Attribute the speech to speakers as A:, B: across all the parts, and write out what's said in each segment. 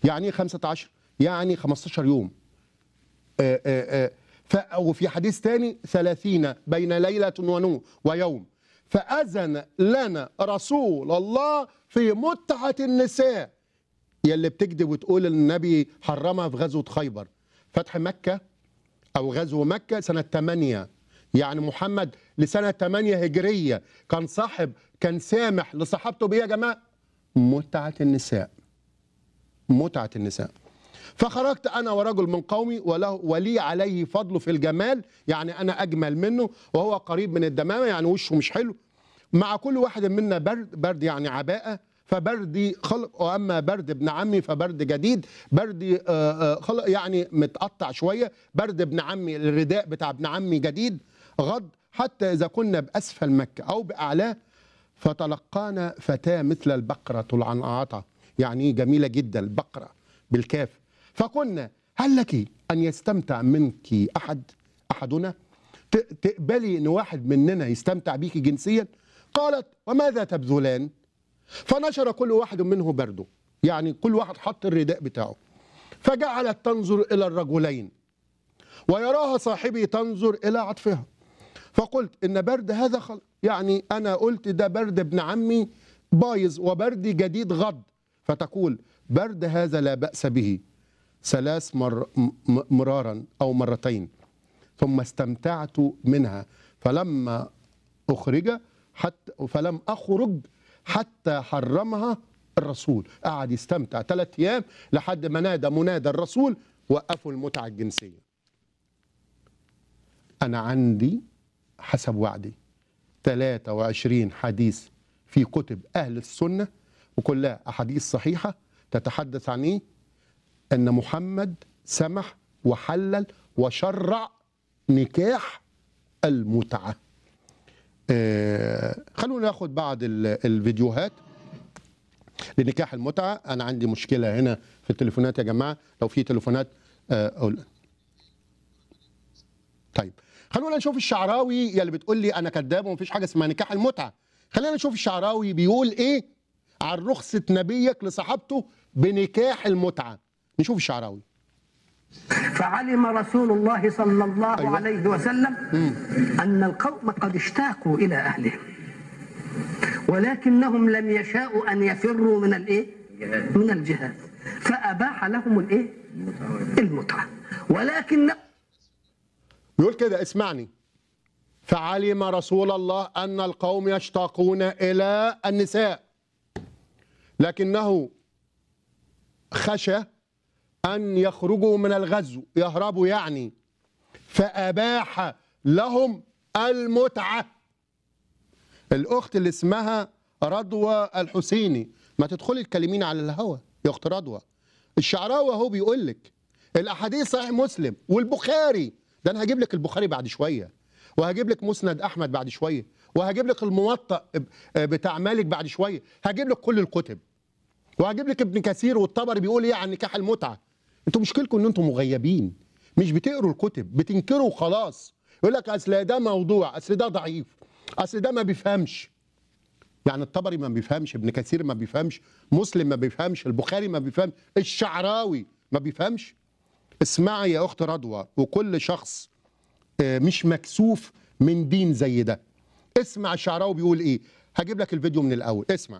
A: يعني ايه 15 يعني 15 يوم آه، آه، آه، ف- وفي حديث تاني ثلاثين بين ليلة ونو ويوم فأذن لنا رسول الله في متعة النساء يلي بتكذب وتقول النبي حرمها في غزوة خيبر فتح مكة أو غزو مكة سنة 8 يعني محمد لسنة 8 هجرية كان صاحب كان سامح لصحابته بيه يا جماعة متعة النساء متعة النساء فخرجت انا ورجل من قومي وله ولي عليه فضل في الجمال يعني انا اجمل منه وهو قريب من الدمامه يعني وشه مش حلو مع كل واحد منا برد برد يعني عباءه فبردي خلق واما برد ابن عمي فبرد جديد بردي آه، آه، خلق يعني متقطع شويه برد ابن عمي الرداء بتاع ابن عمي جديد غض حتى اذا كنا باسفل مكه او باعلاه فتلقانا فتاة مثل البقرة العنعطة يعني جميلة جدا البقرة بالكاف فقلنا هل لك أن يستمتع منك أحد أحدنا ت- تقبلي أن واحد مننا يستمتع بيك جنسيا قالت وماذا تبذلان فنشر كل واحد منه برده يعني كل واحد حط الرداء بتاعه فجعلت تنظر إلى الرجلين ويراها صاحبي تنظر إلى عطفها فقلت ان برد هذا خل... يعني انا قلت ده برد ابن عمي بايظ وبردي جديد غض فتقول برد هذا لا باس به ثلاث مر... م- م- مرارا او مرتين ثم استمتعت منها فلما اخرج حتى فلم اخرج حتى حرمها الرسول قعد يستمتع ثلاث ايام لحد ما نادى منادى الرسول وقفوا المتعه الجنسيه أنا عندي حسب وعدي 23 حديث في كتب أهل السنة وكلها أحاديث صحيحة تتحدث عن إيه؟ أن محمد سمح وحلل وشرع نكاح المتعة آه خلونا ناخد بعض ال- الفيديوهات لنكاح المتعة أنا عندي مشكلة هنا في التليفونات يا جماعة لو في تليفونات آه أقول طيب خلونا نشوف الشعراوي يلي بتقول لي انا كذاب ومفيش حاجه اسمها نكاح المتعه خلينا نشوف الشعراوي بيقول ايه عن رخصه نبيك لصحابته بنكاح المتعه نشوف الشعراوي
B: فعلم رسول الله صلى الله
A: أيوة.
B: أيوة. عليه وسلم أن القوم قد اشتاقوا إلى أهلهم ولكنهم لم يشاءوا أن يفروا من الإيه؟ من الجهاد فأباح لهم الإيه؟ المتعة ولكن
A: بيقول كده اسمعني فعلم رسول الله ان القوم يشتاقون الى النساء لكنه خشى ان يخرجوا من الغزو يهربوا يعني فاباح لهم المتعه الاخت اللي اسمها رضوى الحسيني ما تدخلي تكلميني على الهوا يا اخت رضوى الشعراوي اهو بيقول لك الاحاديث صحيح مسلم والبخاري ده انا هجيب لك البخاري بعد شويه وهجيب لك مسند احمد بعد شويه وهجيب لك الموطأ بتاع مالك بعد شويه هجيب لك كل الكتب وهجيب لك ابن كثير والطبري بيقول ايه عن نكاح المتعه انتوا مشكلكم ان انتم مغيبين مش بتقروا الكتب بتنكروا وخلاص يقول لك اصل ده موضوع اصل ده ضعيف اصل ده ما بيفهمش يعني الطبري ما بيفهمش ابن كثير ما بيفهمش مسلم ما بيفهمش البخاري ما بيفهمش الشعراوي ما بيفهمش اسمعي يا اخت رضوى وكل شخص آه، مش مكسوف من دين زي ده اسمع الشعراوي بيقول ايه هجيب لك الفيديو من الاول اسمع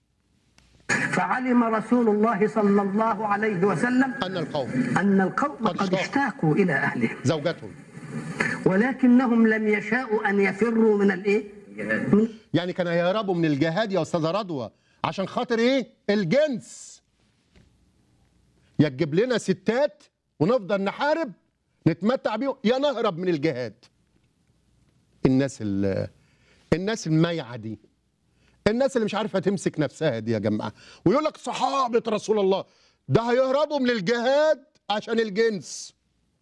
B: فعلم رسول الله صلى الله عليه وسلم
A: ان القوم
B: أن القوم
A: قد
B: قد
A: اشتاقوا.
B: اشتاقوا إلى أهلهم
A: زوجاتهم
B: ولكنهم لم يشاءوا أن يفروا من الإيه؟ من
A: يعني كانوا يهربوا من الجهاد يا استاذه رضوى عشان خاطر ايه الجنس يا تجيب لنا ستات ونفضل نحارب نتمتع بيهم يا نهرب من الجهاد الناس ال- الناس المايعه دي الناس اللي مش عارفه تمسك نفسها دي يا جماعه ويقول لك صحابه رسول الله ده هيهربوا من الجهاد عشان الجنس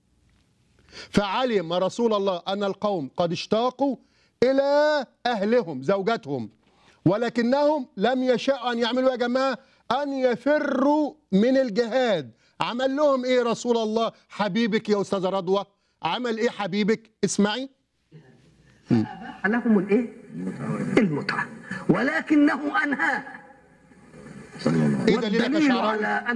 A: فعلم رسول الله ان القوم قد اشتاقوا الى اهلهم زوجاتهم ولكنهم لم يشاءوا ان يعملوا يا جماعه ان يفروا من الجهاد عمل لهم ايه رسول الله حبيبك يا استاذه رضوى عمل ايه حبيبك اسمعي
B: أباح لهم الإيه؟ المتعة ولكنه أنهاها
A: ايه دليلك يا
B: والدليل
A: شعراوي
B: على